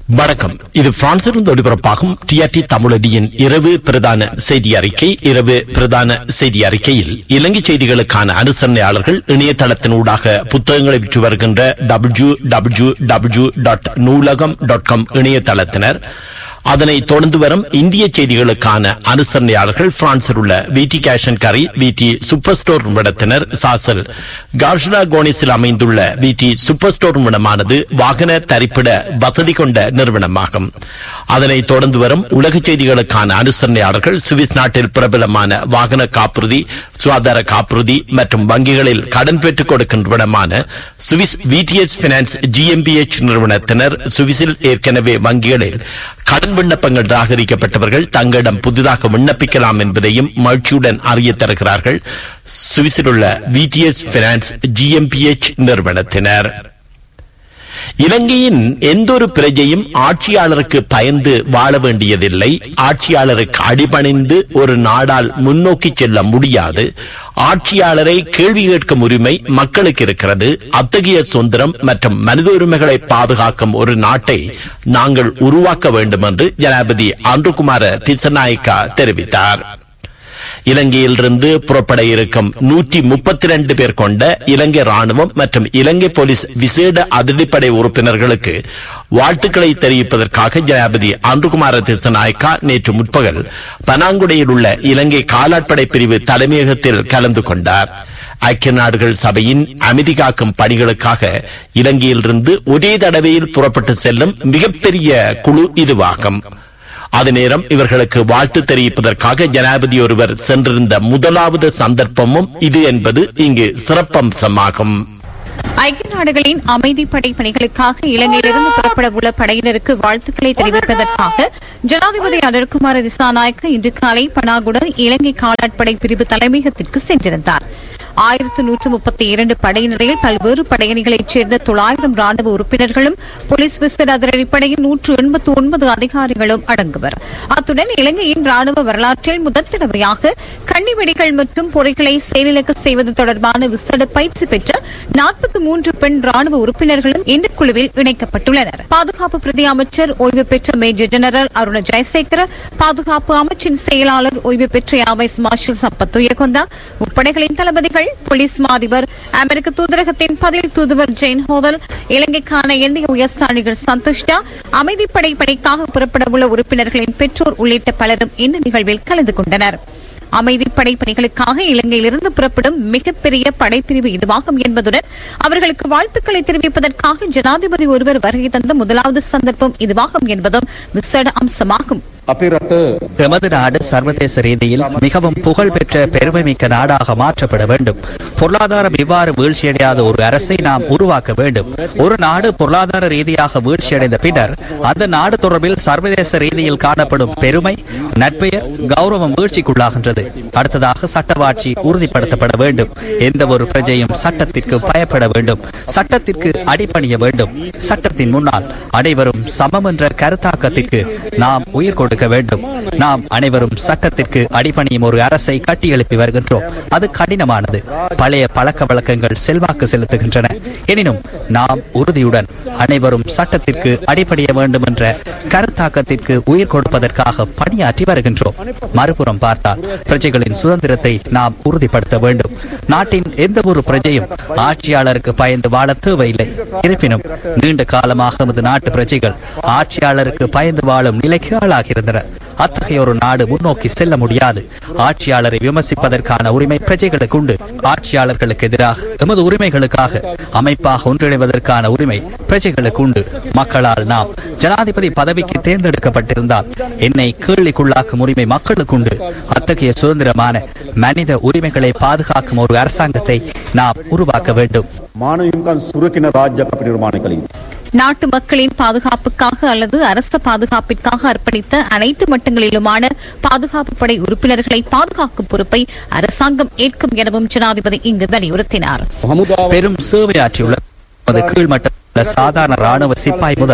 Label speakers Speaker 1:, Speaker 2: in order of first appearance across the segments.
Speaker 1: வணக்கம் இது பிரான்சிலிருந்து ஒளிபரப்பாகும் டிஆர்டி தமிழடியின் இரவு பிரதான செய்தி அறிக்கை இரவு பிரதான செய்தி அறிக்கையில் இலங்கை செய்திகளுக்கான அனுசரணையாளர்கள் இணையதளத்தினூடாக புத்தகங்களை விற்று வருகின்ற W W W dot Noolaham dot com இணையதளத்தினர் அதனை தொடர்ந்து வரும் இந்திய செய்திகளுக்கான அனுசரணையாளர்கள் பிரான்சில் உள்ள விடி கேஷன் கரி விடி சூப்பர் ஸ்டோர் நிறுவனத்தினர் சாசல் கார்ஷனா கோனிஸில் அமைந்துள்ள விடி சூப்பர் ஸ்டோர் நிறுவனமானது வாகன தரிப்பிட வசதி கொண்ட நிறுவனமாகும் அதனை தொடர்ந்து வரும் உலக செய்திகளுக்கான அனுசரணையாளர்கள் சுவிஸ் நாட்டில் பிரபலமான வாகன காப்புறுதி சுகாதார காப்புறுதி மற்றும் வங்கிகளில் கடன் பெற்றுக் கொடுக்கும் நிறுவனமான சுவிஸ் விடிஎஸ் பினான்ஸ் ஜிஎம்பிஎச் நிறுவனத்தினர் சுவிஸில் ஏற்கனவே வங்கிகளில் கடன் விண்ணப்பங்கள் நிராகரிக்கப்பட்டவர்கள் தங்களிடம் புதிதாக விண்ணப்பிக்கலாம் என்பதையும் மகிழ்ச்சியுடன் அறிய தருகிறார்கள் சுவிஸில் உள்ள விடிஎஸ் பினான்ஸ் ஜிஎம்பிஎச் நிறுவனத்தினர் இலங்கையின் எந்தொரு பிரஜையும் ஆட்சியாளருக்கு பயந்து வாழ வேண்டியதில்லை ஆட்சியாளருக்கு அடிபணிந்து ஒரு நாடால் முன்னோக்கி செல்ல முடியாது ஆட்சியாளரை கேள்வி கேட்கும் உரிமை மக்களுக்கு இருக்கிறது அத்தகைய சுதந்திரம் மற்றும் மனித உரிமைகளை பாதுகாக்கும் ஒரு நாட்டை நாங்கள் உருவாக்க வேண்டும் என்று ஜனாதிபதி ஆண்டுகுமார திசநாயக்கா தெரிவித்தார் இலங்கையிலிருந்து புறப்பட இருக்கும் நூற்றி முப்பத்தி ரெண்டு பேர் கொண்ட இலங்கை ராணுவம் மற்றும் இலங்கை போலீஸ் விசேட அதிரடிப்படை உறுப்பினர்களுக்கு வாழ்த்துக்களை தெரிவிப்பதற்காக ஜனாதிபதி அன்றுகுமார திசநாயக்கா நேற்று முற்பகல் பனாங்குடையில் உள்ள இலங்கை காலாட்படை பிரிவு தலைமையகத்தில் கலந்து கொண்டார் ஐக்கிய நாடுகள் சபையின் அமைதி காக்கும் பணிகளுக்காக இலங்கையிலிருந்து ஒரே தடவையில் புறப்பட்டு செல்லும் மிகப்பெரிய குழு இதுவாகும் அது நேரம் இவர்களுக்கு வாழ்த்து தெரிவிப்பதற்காக ஜனாதிபதி ஒருவர் சென்றிருந்த முதலாவது சந்தர்ப்பமும் இது என்பது இங்கு சிறப்பம்சமாகும்
Speaker 2: ஐக்கிய நாடுகளின் அமைதிப்படை பணிகளுக்காக இலங்கையிலிருந்து புறப்பட உள்ள படையினருக்கு வாழ்த்துக்களை தெரிவிப்பதற்காக ஜனாதிபதி அனுர்குமார திசாநாயக்க இன்று காலை பனாகுட இலங்கை காலாட்படை பிரிவு தலைமையகத்திற்கு சென்றிருந்தார் ஆயிரத்து நூற்று முப்பத்தி இரண்டு படையினரில் பல்வேறு படையணிகளைச் சேர்ந்த தொள்ளாயிரம் ராணுவ உறுப்பினர்களும் போலீஸ் விசேட அதிரடிப்படையின் நூற்று எண்பத்தி ஒன்பது அதிகாரிகளும் அடங்குவர் அத்துடன் இலங்கையின் ராணுவ வரலாற்றில் முதல் தடவையாக கண்ணிவெடிகள் மற்றும் பொறிகளை செயலிழக்க செய்வது தொடர்பான விசேட பயிற்சி பெற்ற நாற்பத்தி மூன்று பெண் ராணுவ உறுப்பினர்களும் இந்த குழுவில் இணைக்கப்பட்டுள்ளனர் பாதுகாப்பு பிரதி அமைச்சர் ஓய்வு பெற்ற மேஜர் ஜெனரல் அருண ஜெயசேகர பாதுகாப்பு அமைச்சின் செயலாளர் ஓய்வு பெற்ற ஆவைஸ் மார்ஷல் சம்பத் உயகொந்தா முப்படைகளின் தளபதிகள் போலீஸ் மாதிபர் அமெரிக்க தூதரகத்தின் பதில் தூதுவர் ஜெயின் ஹோவல் இலங்கைக்கான இந்திய உயர்ஸ்தானிகள் சந்தோஷ்டா அமைதிப்படை படைக்காக புறப்பட உள்ள உறுப்பினர்களின் பெற்றோர் உள்ளிட்ட பலரும் இந்த நிகழ்வில் கலந்து கொண்டனர் அமைதிப்படை பணிகளுக்காக இலங்கையிலிருந்து புறப்படும் மிகப்பெரிய படைப்பிரிவு இதுவாகும் என்பதுடன் அவர்களுக்கு வாழ்த்துக்களை தெரிவிப்பதற்காக ஜனாதிபதி ஒருவர் வருகை தந்த முதலாவது சந்தர்ப்பம் இதுவாகும் என்பதும் விசேட அம்சமாகும்
Speaker 3: අපේ රට
Speaker 4: எமது நாடு சர்வதேச ரீதியில் மிகவும் புகழ்பெற்ற பெருமைமிக்க நாடாக மாற்றப்பட வேண்டும் பொருளாதாரம் இவ்வாறு வீழ்ச்சியடையாத ஒரு அரசை நாம் உருவாக்க வேண்டும் ஒரு நாடு பொருளாதார ரீதியாக வீழ்ச்சியடைந்த பின்னர் அந்த நாடு தொடர்பில் சர்வதேச ரீதியில் காணப்படும் பெருமை நட்பெயர் கௌரவம் வீழ்ச்சிக்குள்ளாகின்றது அடுத்ததாக சட்டவாட்சி உறுதிப்படுத்தப்பட வேண்டும் எந்த ஒரு பிரஜையும் சட்டத்திற்கு பயப்பட வேண்டும் சட்டத்திற்கு அடிபணிய வேண்டும் சட்டத்தின் முன்னால் அனைவரும் சமம் என்ற கருத்தாக்கத்திற்கு நாம் உயிர் கொடுக்க வேண்டும் நாம் அனைவரும் சட்டத்திற்கு அடிபணியும் ஒரு அரசை கட்டியெழுப்பி வருகின்றோம் அது கடினமானது பழைய பழக்க வழக்கங்கள் செல்வாக்கு செலுத்துகின்றன எனினும் நாம் உறுதியுடன் அனைவரும் சட்டத்திற்கு அடிபணிய வேண்டும் என்ற கருத்தாக்கத்திற்கு உயிர் கொடுப்பதற்காக பணியாற்றி வருகின்றோம் மறுபுறம் பார்த்தால் பிரஜைகளின் சுதந்திரத்தை நாம் உறுதிப்படுத்த வேண்டும் நாட்டின் எந்த ஒரு பிரஜையும் ஆட்சியாளருக்கு பயந்து வாழ தேவையில்லை இருப்பினும் நீண்ட காலமாக நமது நாட்டு பிரஜைகள் ஆட்சியாளருக்கு பயந்து வாழும் நிலைக்கு ஆளாகியிருந்தனர் அத்தகைய ஒரு நாடு முன்னோக்கி செல்ல முடியாது ஆட்சியாளரை விமர்சிப்பதற்கான உரிமை பிரஜைகளுக்கு உண்டு ஆட்சியாளர்களுக்கு எதிராக எமது உரிமைகளுக்காக அமைப்பாக ஒன்றிணைவதற்கான உரிமை பிரஜைகளுக்கு உண்டு மக்களால் நாம் ஜனாதிபதி பதவிக்கு தேர்ந்தெடுக்கப்பட்டிருந்தால் என்னை கேள்விக்குள்ளாக்கும் உரிமை மக்களுக்கு உண்டு அத்தகைய சுதந்திரமான மனித உரிமைகளை பாதுகாக்கும் ஒரு அரசாங்கத்தை நாம் உருவாக்க வேண்டும்
Speaker 3: මානවිකන් සුරකින රාජ්‍යක අපි නිර්මාණය කළින්.
Speaker 2: நாட்டு மக்களின் பாதுகாப்புக்காக அல்லது அரச பாதுகாப்பிற்காக அர்ப்பணித்த அனைத்து மட்டங்களிலுமான பாதுகாப்பு படை உறுப்பினர்களை பாதுகாக்கும் பொறுப்பை அரசாங்கம் ஏற்கும் எனவும் ஜனாதிபதி இங்கு வலியுறுத்தினார்
Speaker 3: හමුදාව
Speaker 4: பெரும் சேவையாற்றியுள்ள நமது கீழ்மட்ட சாதாரண ராணுவ சிப்பாய் முதல்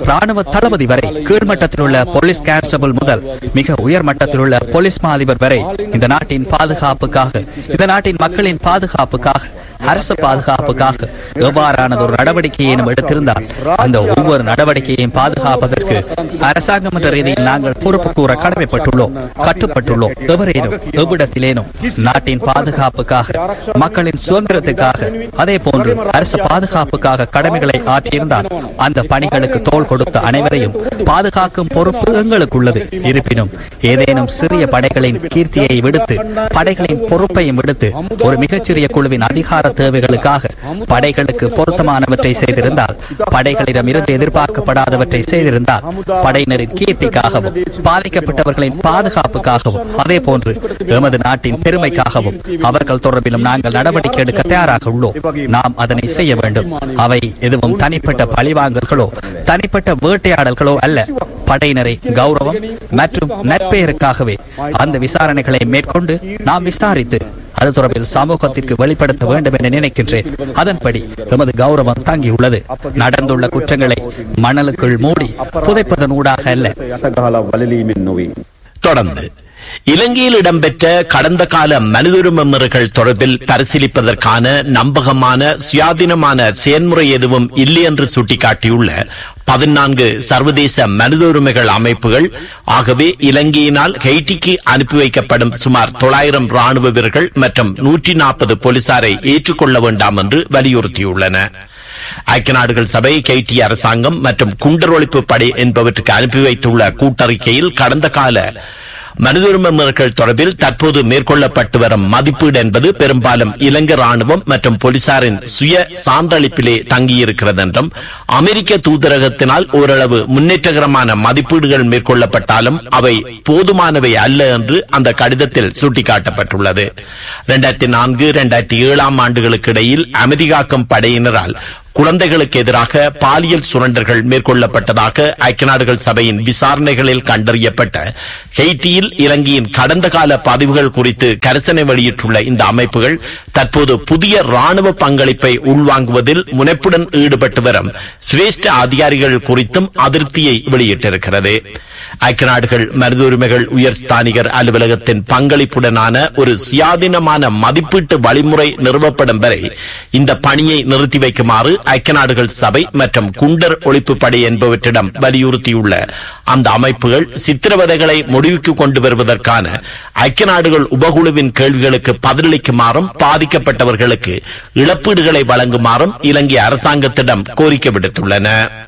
Speaker 4: ராணுவ தளபதி வரை கீழ்மட்டத்தில் உள்ள போலீஸ் கான்ஸ்டபிள் முதல் மிக உயர் மட்டத்தில் உள்ள போலீஸ் மா அதிபர் வரை இந்த நாட்டின் பாதுகாப்புக்காக இந்த நாட்டின் மக்களின் பாதுகாப்புக்காக அரசு பாதுகாப்புக்காக எவ்வாறானது ஒரு நடவடிக்கையையும் எடுத்திருந்தால் அந்த ஒவ்வொரு நடவடிக்கையையும் பாதுகாப்பதற்கு அரசாங்கம் என்ற ரீதியில் நாங்கள் பொறுப்பு கூற கடமைப்பட்டுள்ளோம் கட்டுப்பட்டுள்ளோம் எவரேனும் எவ்விடத்திலேனும் நாட்டின் பாதுகாப்புக்காக மக்களின் சுதந்திரத்துக்காக அதே போன்று அரசு பாதுகாப்புக்காக கடமைகளை ஆற்றியிருந்தால் அந்த பணிகளுக்கு தோள் கொடுத்த அனைவரையும் பாதுகாக்கும் பொறுப்பு எங்களுக்கு உள்ளது இருப்பினும் ஏதேனும் சிறிய படைகளின் கீர்த்தியை விடுத்து படைகளின் பொறுப்பையும் விடுத்து ஒரு மிகச்சிறிய குழுவின் அதிகார தேவைகளுக்காக படைகளுக்கு பொருத்தமானவற்றை செய்திருந்தால் படைகளிடம் இருந்து எதிர்பார்க்கப்படாதவற்றை செய்திருந்தால் படையினரின் கீர்த்திக்காகவும் பாதிக்கப்பட்டவர்களின் பாதுகாப்புக்காகவும் அதே போன்று எமது நாட்டின் பெருமைக்காகவும் அவர்கள் தொடர்பிலும் நாங்கள் நடவடிக்கை எடுக்க தயாராக உள்ளோம் நாம் அதனை செய்ய வேண்டும் அவை எதுவும் தனிப்பட்ட பழிவாங்கல்களோ தனிப்பட்ட வேட்டையாடல்களோ அல்ல படையினரை கௌரவம் மற்றும் நற்பெயருக்காகவே அந்த விசாரணைகளை மேற்கொண்டு நாம் விசாரித்து அது தொடர்பில் சமூகத்திற்கு வெளிப்படுத்த வேண்டும் என நினைக்கின்றேன் அதன்படி எமது கௌரவம் தங்கியுள்ளது நடந்துள்ள குற்றங்களை மணலுக்குள் மூடி புதைப்பதன் ஊடாக அல்ல
Speaker 3: යටගහලා වලලීමෙන් නොවේ.
Speaker 1: தொடர்ந்து இலங்கையில் இடம்பெற்ற கடந்த கால மனிதுரிமை மீறல்கள் தொடர்பில் பரிசீலிப்பதற்கான நம்பகமான சுயாதீனமான செயல்முறை எதுவும் இல்லை என்று சுட்டிக்காட்டியுள்ள பதினான்கு சர்வதேச மனித உரிமைகள் அமைப்புகள் ஆகவே இலங்கையினால் ஹெய்டிக்கு அனுப்பி வைக்கப்படும் சுமார் தொள்ளாயிரம் ராணுவ வீரர்கள் மற்றும் நூற்றி நாற்பது போலீசாரை ஏற்றுக்கொள்ள வேண்டாம் என்று வலியுறுத்தியுள்ளன ஐக்கிய நாடுகள் சபை கெய்டி அரசாங்கம் மற்றும் குண்டர் ஒழிப்பு படை என்பவற்றுக்கு அனுப்பி வைத்துள்ள கூட்டறிக்கையில் கடந்த கால மனித உரிமை மீறல்கள் தொடர்பில் தற்போது மேற்கொள்ளப்பட்டு வரும் மதிப்பீடு என்பது பெரும்பாலும் இலங்கை ராணுவம் மற்றும் போலீசாரின் சுய சான்றளிப்பிலே தங்கியிருக்கிறது என்றும் அமெரிக்க தூதரகத்தினால் ஓரளவு முன்னேற்றகரமான மதிப்பீடுகள் மேற்கொள்ளப்பட்டாலும் அவை போதுமானவை அல்ல என்று அந்த கடிதத்தில் சுட்டிக்காட்டப்பட்டுள்ளது இரண்டாயிரத்தி நான்கு இரண்டாயிரத்தி ஏழாம் ஆண்டுகளுக்கு இடையில் அமைதிகாக்கும் படையினரால் குழந்தைகளுக்கு எதிராக பாலியல் சுரண்டல்கள் மேற்கொள்ளப்பட்டதாக ஐக்கிய நாடுகள் சபையின் விசாரணைகளில் கண்டறியப்பட்ட ஹெய்டியில் இலங்கையின் கடந்த கால பதிவுகள் குறித்து கரிசனை வெளியிட்டுள்ள இந்த அமைப்புகள் தற்போது புதிய ராணுவ பங்களிப்பை உள்வாங்குவதில் முனைப்புடன் ஈடுபட்டு வரும் சிரேஷ்ட அதிகாரிகள் குறித்தும் அதிருப்தியை வெளியிட்டிருக்கிறது ஐக்கிய நாடுகள் மனித உரிமைகள் உயர் ஸ்தானிகர் அலுவலகத்தின் பங்களிப்புடனான ஒரு சுயாதீனமான மதிப்பீட்டு வழிமுறை நிறுவப்படும் வரை இந்த பணியை நிறுத்தி வைக்குமாறு ஐக்கிய நாடுகள் சபை மற்றும் குண்டர் ஒழிப்பு படை என்பவற்றிடம் வலியுறுத்தியுள்ள அந்த அமைப்புகள் சித்திரவதைகளை முடிவுக்கு கொண்டு வருவதற்கான ஐக்கிய நாடுகள் உபகுழுவின் கேள்விகளுக்கு பதிலளிக்குமாறும் பாதிக்கப்பட்டவர்களுக்கு இழப்பீடுகளை வழங்குமாறும் இலங்கை அரசாங்கத்திடம் கோரிக்கை விடுத்துள்ளன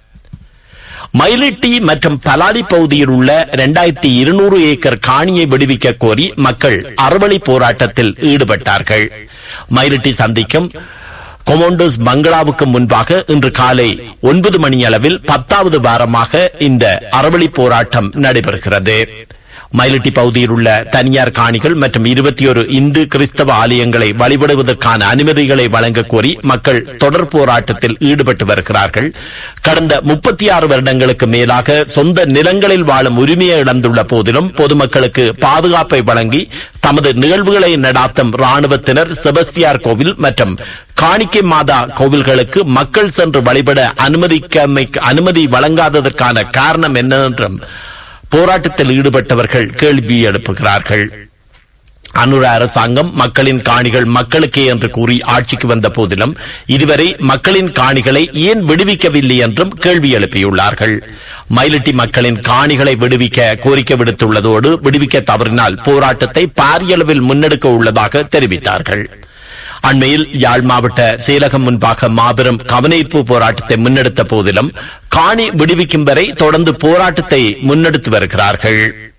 Speaker 1: மயிலிட்டி மற்றும் பலாலி பகுதியில் உள்ள இரண்டாயிரத்தி இருநூறு ஏக்கர் காணியை விடுவிக்க கோரி மக்கள் அறவழி போராட்டத்தில் ஈடுபட்டார்கள் மயிலிட்டி சந்திக்கும் கொமோண்டோஸ் பங்களாவுக்கு முன்பாக இன்று காலை ஒன்பது மணி அளவில் பத்தாவது வாரமாக இந்த அறவழி போராட்டம் நடைபெறுகிறது மயிலிட்டி பகுதியில் உள்ள தனியார் காணிகள் மற்றும் இருபத்தி ஒரு இந்து கிறிஸ்தவ ஆலயங்களை வழிபடுவதற்கான அனுமதிகளை வழங்க கோரி மக்கள் தொடர் போராட்டத்தில் ஈடுபட்டு வருகிறார்கள் கடந்த முப்பத்தி ஆறு வருடங்களுக்கு மேலாக சொந்த நிலங்களில் வாழும் உரிமையை இழந்துள்ள போதிலும் பொதுமக்களுக்கு பாதுகாப்பை வழங்கி தமது நிகழ்வுகளை நடாத்தும் ராணுவத்தினர் செபஸ்தியார் கோவில் மற்றும் காணிக்கை மாதா கோவில்களுக்கு மக்கள் சென்று வழிபட அனுமதிக்க அனுமதி வழங்காததற்கான காரணம் என்ன என்றும் போராட்டத்தில் ஈடுபட்டவர்கள் கேள்வி எழுப்புகிறார்கள் அனுர அரசாங்கம் மக்களின் காணிகள் மக்களுக்கே என்று கூறி ஆட்சிக்கு வந்த போதிலும் இதுவரை மக்களின் காணிகளை ஏன் விடுவிக்கவில்லை என்றும் கேள்வி எழுப்பியுள்ளார்கள் மயிலிட்டி மக்களின் காணிகளை விடுவிக்க கோரிக்கை விடுத்துள்ளதோடு விடுவிக்க தவறினால் போராட்டத்தை பாரியளவில் முன்னெடுக்க உள்ளதாக தெரிவித்தார்கள் அண்மையில் யாழ் மாவட்ட செயலகம் முன்பாக மாபெரும் கவனிப்பு போராட்டத்தை முன்னெடுத்த போதிலும் காணி விடுவிக்கும் வரை தொடர்ந்து போராட்டத்தை முன்னெடுத்து வருகிறார்கள்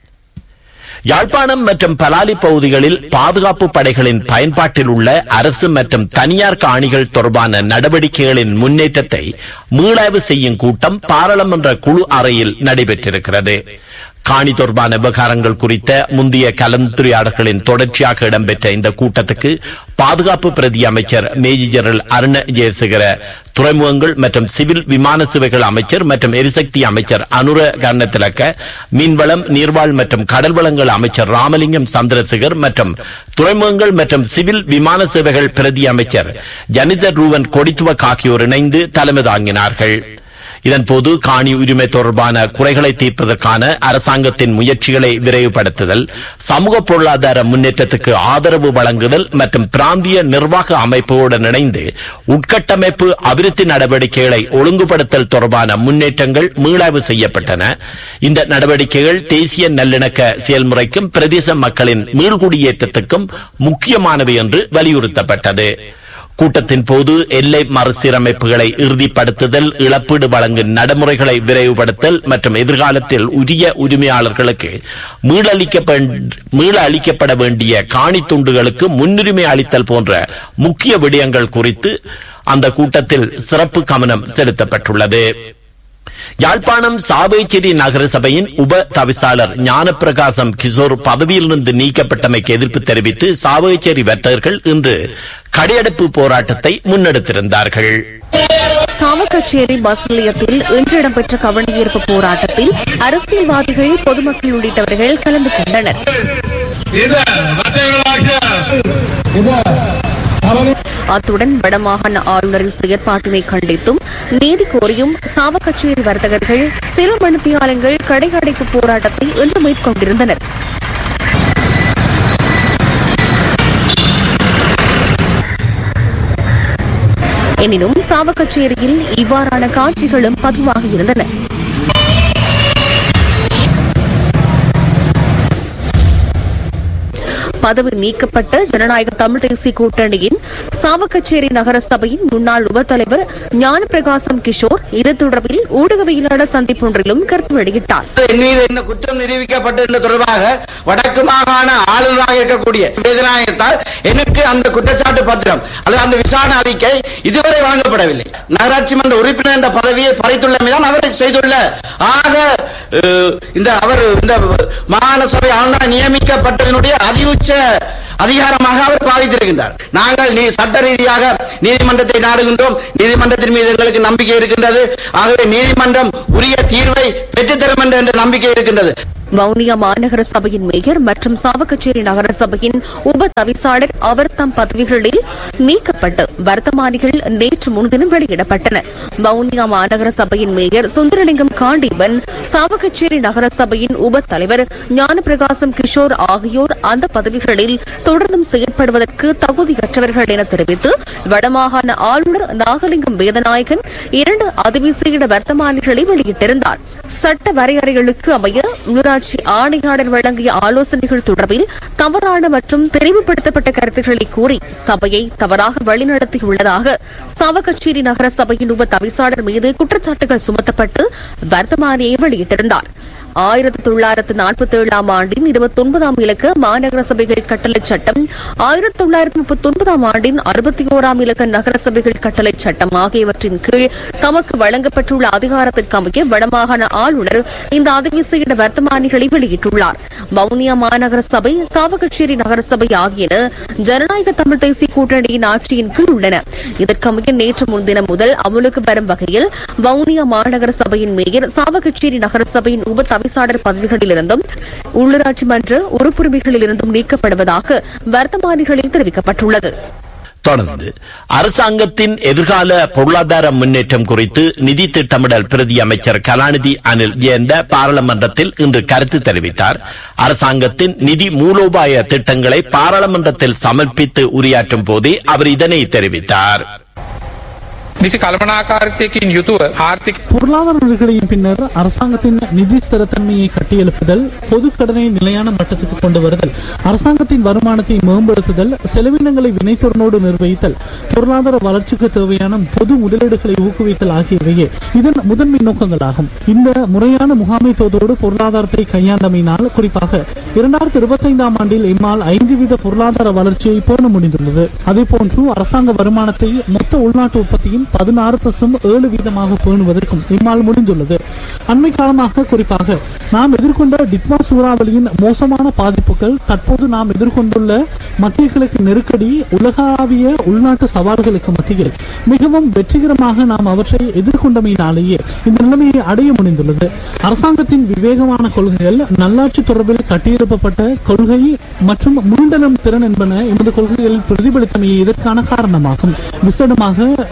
Speaker 1: யாழ்ப்பாணம் மற்றும் பலாலி பகுதிகளில் பாதுகாப்பு படைகளின் பயன்பாட்டில் உள்ள அரசு மற்றும் தனியார் காணிகள் தொடர்பான நடவடிக்கைகளின் முன்னேற்றத்தை மீளாய்வு செய்யும் கூட்டம் பாராளுமன்ற குழு அறையில் நடைபெற்றிருக்கிறது காணி தொடர்பான விவகாரங்கள் குறித்த முந்தைய கலந்துரையாடல்களின் தொடர்ச்சியாக இடம்பெற்ற இந்த கூட்டத்துக்கு பாதுகாப்பு பிரதி அமைச்சர் மேஜர் ஜெனரல் அருண ஜெயசேகர துறைமுகங்கள் மற்றும் சிவில் விமான சேவைகள் அமைச்சர் மற்றும் எரிசக்தி அமைச்சர் அனுர கர்ணத்திலக்க மீன்வளம் நீர்வாழ் மற்றும் கடல் வளங்கள் அமைச்சர் ராமலிங்கம் சந்திரசேகர் மற்றும் துறைமுகங்கள் மற்றும் சிவில் விமான சேவைகள் பிரதி அமைச்சர் ஜனிதர் ரூவன் கொடித்துவக் ஆகியோர் இணைந்து தலைமை தாங்கினார்கள் இதன்போது காணி உரிமை தொடர்பான குறைகளை தீர்ப்பதற்கான அரசாங்கத்தின் முயற்சிகளை விரைவுபடுத்துதல் சமூக பொருளாதார முன்னேற்றத்துக்கு ஆதரவு வழங்குதல் மற்றும் பிராந்திய நிர்வாக அமைப்புடன் இணைந்து உட்கட்டமைப்பு அபிவிருத்தி நடவடிக்கைகளை ஒழுங்குபடுத்தல் தொடர்பான முன்னேற்றங்கள் மீளாய்வு செய்யப்பட்டன இந்த நடவடிக்கைகள் தேசிய நல்லிணக்க செயல்முறைக்கும் பிரதேச மக்களின் மீள்குடியேற்றத்துக்கும் முக்கியமானவை என்று வலியுறுத்தப்பட்டது கூட்டத்தின் போது எல்லை மறுசீரமைப்புகளை இறுதிப்படுத்துதல் இழப்பீடு வழங்கும் நடைமுறைகளை விரைவுபடுத்தல் மற்றும் எதிர்காலத்தில் உரிய உரிமையாளர்களுக்கு மீளளிக்கப்ப மீள அளிக்கப்பட வேண்டிய காணி துண்டுகளுக்கு முன்னுரிமை அளித்தல் போன்ற முக்கிய விடயங்கள் குறித்து அந்த கூட்டத்தில் சிறப்பு கவனம் செலுத்தப்பட்டுள்ளது யாழ்ப்பாணம் சாவேச்சேரி நகர சபையின் உப தவிசாளர் ஞானப்பிரகாசம் கிஷோர் பதவியிலிருந்து நீக்கப்பட்டமைக்கு எதிர்ப்பு தெரிவித்து சாவேச்சேரி வர்த்தகர்கள் இன்று கடையடைப்பு போராட்டத்தை முன்னெடுத்திருந்தார்கள்
Speaker 5: சாவகச்சேரி பஸ் நிலையத்தில் இன்று இடம்பெற்ற கவனஈர்ப்பு போராட்டத்தில் அரசியல்வாதிகள் பொதுமக்கள் உள்ளிட்டவர்கள் கலந்து கொண்டனர் அத்துடன் வடமாகாண ஆளுநரின் செயற்பாட்டினை கண்டித்தும் நீதி கோரியும் சாவகச்சேரி வர்த்தகர்கள் சில மணித்தியாலங்கள் கடை அடைப்பு போராட்டத்தை இன்று மேற்கொண்டிருந்தனர் எனினும் சாவகச்சேரியில் இவ்வாறான காட்சிகளும் பதிவாகி இருந்தன பதவி நீக்கப்பட்ட ஜனநாயக தமிழ் தேசிய கூட்டணியின் சாவகச்சேரி நகர சபையின் முன்னாள் உபத்தலைவர் ஞானப்பிரகாசம் கிஷோர் இது தொடர்பில் ஊடகவியலாளர் சந்திப்பொன்றிலும் கருத்து வெளியிட்டார்
Speaker 6: என் மீது என்ன குற்றம் நிரூபிக்கப்பட்டது தொடர்பாக வடக்கு மாகாண ஆளுநராக இருக்கக்கூடிய வேதநாயகத்தால் எனக்கு அந்த குற்றச்சாட்டு பத்திரம் அல்லது அந்த விசாரணை அறிக்கை இதுவரை வழங்கப்படவில்லை நகராட்சி மன்ற உறுப்பினர் என்ற பதவியை பறித்துள்ளமைதான் அவர் செய்துள்ள ஆக அஹ், இந்த அவர் இந்த மாகாண சபை ஆளுநர் நியமிக்கப்பட்டதனுடைய அதிஉச்ச அதிகாரமாக அவர் பாவித்திருக்கின்றார் நாங்கள் நீ சட்ட ரீதியாக நீதிமன்றத்தை நாடுகின்றோம் நீதிமன்றத்தின் மீது எங்களுக்கு நம்பிக்கை இருக்கின்றது ஆகவே நீதிமன்றம் உரிய தீர்வை பெற்றுத்தரும் என்ற நம்பிக்கை இருக்கின்றது
Speaker 5: வவுனியா மாநகர சபையின் மேயர் மற்றும் சாவகச்சேரி நகர சபையின் உப தவிசாளர் அவர் தம் பதவிகளில் நீக்கப்பட்டு வர்த்தமானிகள் நேற்று முன்தினம் வெளியிடப்பட்டன வவுனியா மாநகர சபையின் மேயர் சுந்தரலிங்கம் காண்டீபன் சாவகச்சேரி நகர சபையின் உப தலைவர் ஞானப்பிரகாசம் கிஷோர் ஆகியோர் அந்த பதவிகளில் தொடர்ந்தும் செயற்படுவதற்கு தகுதியற்றவர்கள் என தெரிவித்து வடமாகாண ஆளுநர் நாகலிங்கம் வேதநாயகன் இரண்டு அதிவிசேட வர்த்தமானிகளை வெளியிட்டிருந்தார் சட்ட வரையறைகளுக்கு அமைய உள்ளூராட்சி ஆணையாளர் வழங்கிய ஆலோசனைகள் தொடர்பில் தவறான மற்றும் தெரிவுபடுத்தப்பட்ட கருத்துக்களை கூறி சபையை தவறாக வழிநடத்தியுள்ளதாக சாவகச்சேரி நகர சபையின் உப தவிசாளர் மீது குற்றச்சாட்டுகள் சுமத்தப்பட்டு வர்த்தமானியை வெளியிட்டிருந்தார் ஆயிரத்தி தொள்ளாயிரத்து நாற்பத்தி ஏழாம் ஆண்டின் இருபத்தி ஒன்பதாம் இலக்க மாநகர சபைகள் கட்டளை சட்டம் ஆயிரத்தி தொள்ளாயிரத்தி முப்பத்தி ஒன்பதாம் ஆண்டின் அறுபத்தி ஓராம் இலக்க நகர சபைகள் கட்டளை சட்டம் ஆகியவற்றின் கீழ் தமக்கு வழங்கப்பட்டுள்ள அதிகாரத்திற்கு அமைய வடமாகாண ஆளுநர் இந்த அதிவிசேட வர்த்தமானிகளை வெளியிட்டுள்ளார் வவுனியா மாநகர சபை சாவகச்சேரி நகர சபை ஆகியன ஜனநாயக தமிழ் தேசிய கூட்டணியின் ஆட்சியின் கீழ் உள்ளன இதற்கமைய நேற்று முன்தினம் முதல் அமலுக்கு வரும் வகையில் வவுனியா மாநகர சபையின் மேயர் சாவகச்சேரி நகர சபையின் உப தவிசாளர் பதவிகளிலிருந்தும் உள்ளூராட்சி மன்ற உறுப்புரிமைகளிலிருந்தும் நீக்கப்படுவதாக வர்த்தமானிகளில் தெரிவிக்கப்பட்டுள்ளது
Speaker 1: தொடர்ந்து அரசாங்கத்தின் எதிர்கால பொருளாதார முன்னேற்றம் குறித்து நிதி திட்டமிடல் பிரதி அமைச்சர் கலாநிதி அனில் ஜெயந்த பாராளுமன்றத்தில் இன்று கருத்து தெரிவித்தார் அரசாங்கத்தின் நிதி மூலோபாய திட்டங்களை பாராளுமன்றத்தில் சமர்ப்பித்து உரையாற்றும் போதே அவர் இதனை தெரிவித்தார்
Speaker 7: නිසි කල්පනාකාරතයකින් යුතුව ආර්ථික
Speaker 8: பொருளாதார நெருக்கடியின் பின்னர் அரசாங்கத்தின் நிதி ஸ்திரத்தன்மையை கட்டியெழுப்புதல் பொது கடனை நிலையான மட்டத்துக்கு கொண்டு வருதல் அரசாங்கத்தின் வருமானத்தை மேம்படுத்துதல் செலவினங்களை வினைத்திறனோடு நிர்வகித்தல் பொருளாதார வளர்ச்சிக்கு தேவையான பொது முதலீடுகளை ஊக்குவித்தல் ஆகியவையே இதன் முதன்மை நோக்கங்களாகும் இந்த முறையான முகாமைத்துவத்தோடு பொருளாதாரத்தை கையாண்டமையினால் குறிப்பாக இரண்டாயிரத்தி இருபத்தைந்தாம் ஆண்டில் இம்மால் ஐந்து வீத பொருளாதார வளர்ச்சியை பேண முடிந்துள்ளது அதேபோன்று அரசாங்க வருமானத்தை மொத்த உள்நாட்டு உற்பத்தியின் பதினாறு தசம் ஏழு வீதமாக பேணுவதற்கும் இம்மால் முடிந்துள்ளது அண்மை காலமாக குறிப்பாக நாம் எதிர்கொண்ட டிட்வா சூறாவளியின் மோசமான பாதிப்புகள் தற்போது நாம் எதிர்கொண்டுள்ள மத்திய கிழக்கு நெருக்கடி உலகளாவிய உள்நாட்டு சவால்களுக்கு மத்தியில் மிகவும் வெற்றிகரமாக நாம் அவற்றை எதிர்கொண்டமையினாலேயே இந்த நிலைமையை அடைய முடிந்துள்ளது அரசாங்கத்தின் விவேகமான கொள்கைகள் நல்லாட்சி தொடர்பில் கட்டியெழுப்பப்பட்ட கொள்கை மற்றும் முன்தளம் திறன் என்பன எமது கொள்கைகளில் பிரதிபலித்தமையே இதற்கான காரணமாகும் விசேடமாக டிக்வா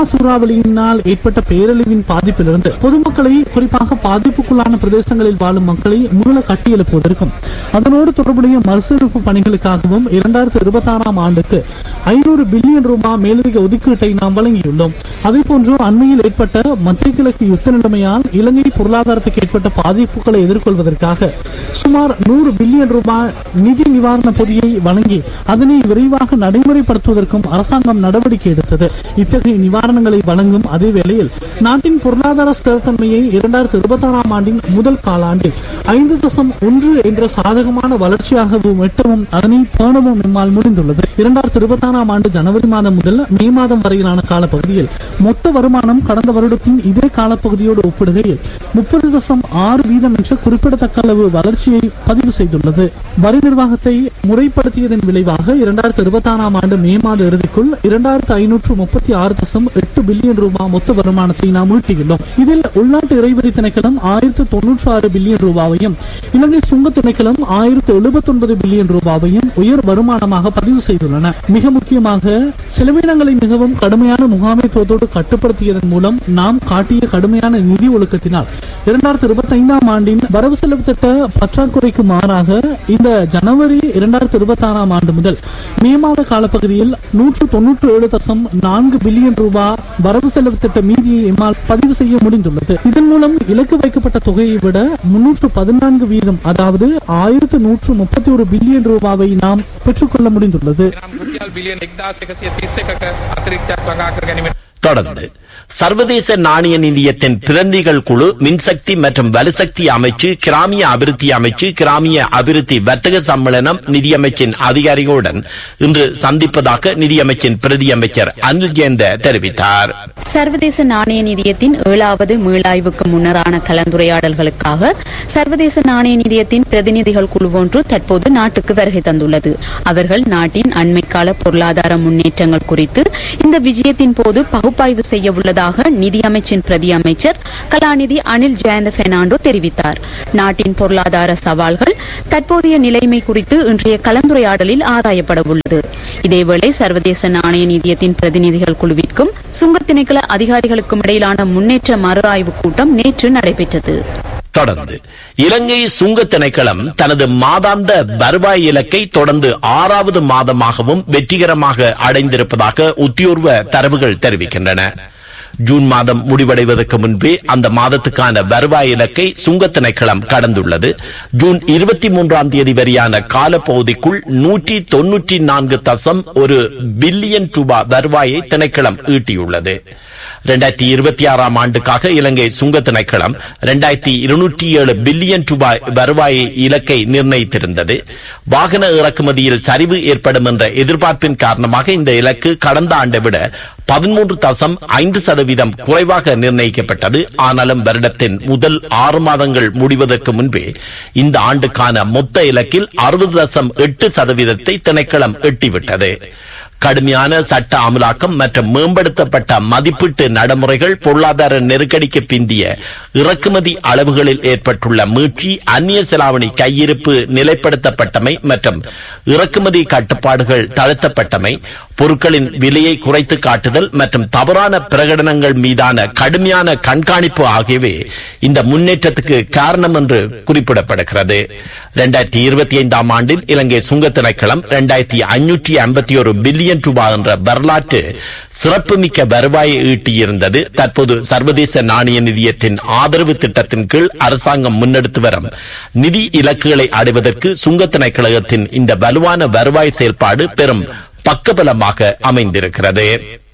Speaker 8: சூறாவளியினால் ஏற்பட்ட பேரழிவின் பாதிப்பிலிருந்து பொதுமக்களை குறிப்பாக பாதிப்புக்குள்ளான பிரதேசங்களில் வாழும் மக்களை மீள கட்டியெழுப்புவதற்கும் அதனோடு தொடர்புடைய மறுசீரமைப்பு பணிகளுக்காகவும் இரண்டாயிரத்தி இருபத்தி ஆறாம் ஆண்டுக்கு ஐநூறு பில்லியன் ரூபாய் மேலதிக ஒதுக்கீட்டை நாம் வழங்கியுள்ளோம் அதேபோன்று அண்மையில் ஏற்பட்ட மத்திய கிழக்கு யுத்த நிலைமையால் இலங்கை பொருளாதாரத்துக்கு ஏற்பட்ட பாதிப்புகளை எதிர்கொள்வதற்காக சுமார் நூறு பில்லியன் ரூபாய் நிதி நிவாரண பொதியை வழங்கி அதனை விரைவாக நடைமுறைப்படுத்துவதற்கும் அரசாங்கம் நடவடிக்கை எடுத்தது இத்தகைய நிவாரணங்களை வழங்கும் அதே வேளையில் நாட்டின் பொருளாதார ஸ்திரத்தன்மையை இரண்டாயிரத்தி இருபத்தி ஆறாம் ஆண்டின் முதல் காலாண்டில் ஐந்து தசம் ஒன்று என்ற சாதகமான வளர்ச்சியாகவும் எட்டவும் அதனை பேணவும் நம்மால் முடிந்துள்ளது இரண்டாயிரத்தி இருபத்தி ஆறாம் ஆண்டு ஜனவரி மாதம் முதல் மே மாதம் வரையிலான காலப்பகுதியில் மொத்த வருமானம் கடந்த வருடத்தின் இதே காலப்பகுதியோடு ஒப்பிடுகையில் முப்பது தசம் ஆறு வீதம் என்ற குறிப்பிடத்தக்க அளவு வளர்ச்சியை பதிவு செய்துள்ளது வரி நிர்வாகத்தை முறைப்படுத்தியதன் விளைவாக இரண்டாயிரத்தி இருபத்தி ஆறாம் ஆண்டு மே மாத இறுதிக்குள் இரண்டாயிரத்து ஐநூற்று முப்பத்தி ஆறு தசம் எட்டு பில்லியன் ரூபாய் மொத்த வருமானத்தை நாம் ஈட்டியுள்ளோம் இதில் உள்நாட்டு இறைவரி திணைக்களம் ஆயிரத்து தொன்னூற்று ஆறு பில்லியன் ரூபாவையும் இலங்கை சுங்க திணைக்களம் ஆயிரத்து எழுபத்தி ஒன்பது பில்லியன் ரூபாவையும் உயர் வருமானமாக பதிவு செய்துள்ளன மிக முக்கியமாக செலவினங்களை மிகவும் கடுமையான முகாமைத்துவத்தோடு கட்டுப்படுத்தியதன் மூலம் நாம் காட்டிய கடுமையான நிதி ஒழுக்கத்தினால் இரண்டாயிரத்தி இருபத்தி ஐந்தாம் ஆண்டின் வரவு செலவு திட்ட பற்றாக்குறைக்கு மாறாக இந்த ஜனவரி இரண்டாயிரத்தி இருபத்தி ஆறாம் ஆண்டு முதல் மே மாத காலப்பகுதியில் நூற்று தொன்னூற்று ஏழு தசம் நான்கு பில்லியன் ரூபாய் வரவு செலவு திட்ட மீதியை எம்மால் பதிவு செய்ய முடிந்துள்ளது இதன் மூலம் இலக்கு வைக்கப்பட்ட தொகையை விட முன்னூற்று பதினான்கு வீதம் அதாவது ஆயிரத்து நூற்று முப்பத்தி ஒரு பில்லியன் ரூபாவை நாம் பெற்றுக்கொள்ள முடிந்துள்ளது
Speaker 7: නම් රුපියල් බිලියන එක්දාස් එකසිය තිස්ස එකක අතිරික්තයක් වගා කර ගැනීමට
Speaker 1: தொடர்ந்து சர்வதேச நாணய நிதியத்தின் பிரதிநிதிகள் குழு மின்சக்தி மற்றும் வலுசக்தி அமைச்சு கிராமிய அபிவிருத்தி அமைச்சு கிராமிய அபிவிருத்தி வர்த்தக சம்மேளனம் நிதியமைச்சின் அதிகாரிகளுடன் இன்று சந்திப்பதாக நிதியமைச்சின் பிரதி அமைச்சர் அனில் ஜெயந்த தெரிவித்தார்
Speaker 9: சர்வதேச நாணய நிதியத்தின் ஏழாவது மீளாய்வுக்கு முன்னரான கலந்துரையாடல்களுக்காக சர்வதேச நாணய நிதியத்தின் பிரதிநிதிகள் குழு ஒன்று தற்போது நாட்டுக்கு வருகை தந்துள்ளது அவர்கள் நாட்டின் அண்மைக்கால பொருளாதார முன்னேற்றங்கள் குறித்து இந்த விஜயத்தின் போது பகுப்பாய்வு செய்ய உள்ளதாக நிதியமைச்சின் பிரதி அமைச்சர் கலாநிதி அனில் ஜெயந்த பெர்னாண்டோ தெரிவித்தார் நாட்டின் பொருளாதார சவால்கள் தற்போதைய நிலைமை குறித்து இன்றைய கலந்துரையாடலில் ஆராயப்பட உள்ளது இதேவேளை சர்வதேச நாணய நிதியத்தின் பிரதிநிதிகள் குழுவிற்கும் சுங்க திணைக்கள அதிகாரிகளுக்கும் இடையிலான முன்னேற்ற மறு ஆய்வுக் கூட்டம் நேற்று நடைபெற்றது
Speaker 1: தொடர்ந்து இலங்கை சுங்க திணைக்களம் தனது மாதாந்த வருவாய் இலக்கை தொடர்ந்து ஆறாவது மாதமாகவும் வெற்றிகரமாக அடைந்திருப்பதாக உத்தியோர்வ தரவுகள் தெரிவிக்கின்றன ஜூன் மாதம் முடிவடைவதற்கு முன்பே அந்த மாதத்துக்கான வருவாய் இலக்கை சுங்க திணைக்களம் கடந்துள்ளது ஜூன் இருபத்தி மூன்றாம் தேதி வரையான காலப்பகுதிக்குள் நூற்றி தொன்னூற்றி நான்கு தசம் ஒரு பில்லியன் ரூபாய் வருவாயை திணைக்களம் ஈட்டியுள்ளது இரண்டாயிரத்தி இருபத்தி ஆறாம் ஆண்டுக்காக இலங்கை சுங்க திணைக்களம் இரண்டாயிரத்தி இருநூற்றி ஏழு பில்லியன் ரூபாய் வருவாயை இலக்கை நிர்ணயித்திருந்தது வாகன இறக்குமதியில் சரிவு ஏற்படும் என்ற எதிர்பார்ப்பின் காரணமாக இந்த இலக்கு கடந்த ஆண்டை விட பதிமூன்று தசம் ஐந்து சதவீதம் குறைவாக நிர்ணயிக்கப்பட்டது ஆனாலும் வருடத்தின் முதல் ஆறு மாதங்கள் முடிவதற்கு முன்பே இந்த ஆண்டுக்கான மொத்த இலக்கில் அறுபது தசம் எட்டு சதவீதத்தை திணைக்களம் எட்டிவிட்டது கடுமையான சட்ட அமலாக்கம் மற்றும் மேம்படுத்தப்பட்ட மதிப்பீட்டு நடைமுறைகள் பொருளாதார நெருக்கடிக்கு பிந்திய இறக்குமதி அளவுகளில் ஏற்பட்டுள்ள மீட்சி அந்நிய செலாவணி கையிருப்பு நிலைப்படுத்தப்பட்டமை மற்றும் இறக்குமதி கட்டுப்பாடுகள் தளர்த்தப்பட்டமை பொருட்களின் விலையை குறைத்து காட்டுதல் மற்றும் தவறான பிரகடனங்கள் மீதான கடுமையான கண்காணிப்பு ஆகியவை இந்த முன்னேற்றத்துக்கு காரணம் என்று குறிப்பிடப்படுகிறது இரண்டாயிரத்தி இருபத்தி ஐந்தாம் ஆண்டில் இலங்கை சுங்க திணைக்களம் இரண்டாயிரத்தி ஐநூற்றி ஐம்பத்தி ஒரு பில்லியன் ரூபாய் என்ற வரலாற்று சிறப்புமிக்க வருவாயை ஈட்டியிருந்தது தற்போது சர்வதேச நாணய நிதியத்தின் ஆதரவு திட்டத்தின் கீழ் அரசாங்கம் முன்னெடுத்து வரும் நிதி இலக்குகளை அடைவதற்கு சுங்க திணைக்களகத்தின் இந்த வலுவான வருவாய் செயல்பாடு பெரும் பக்கபலமாக அமைந்திருக்கிறது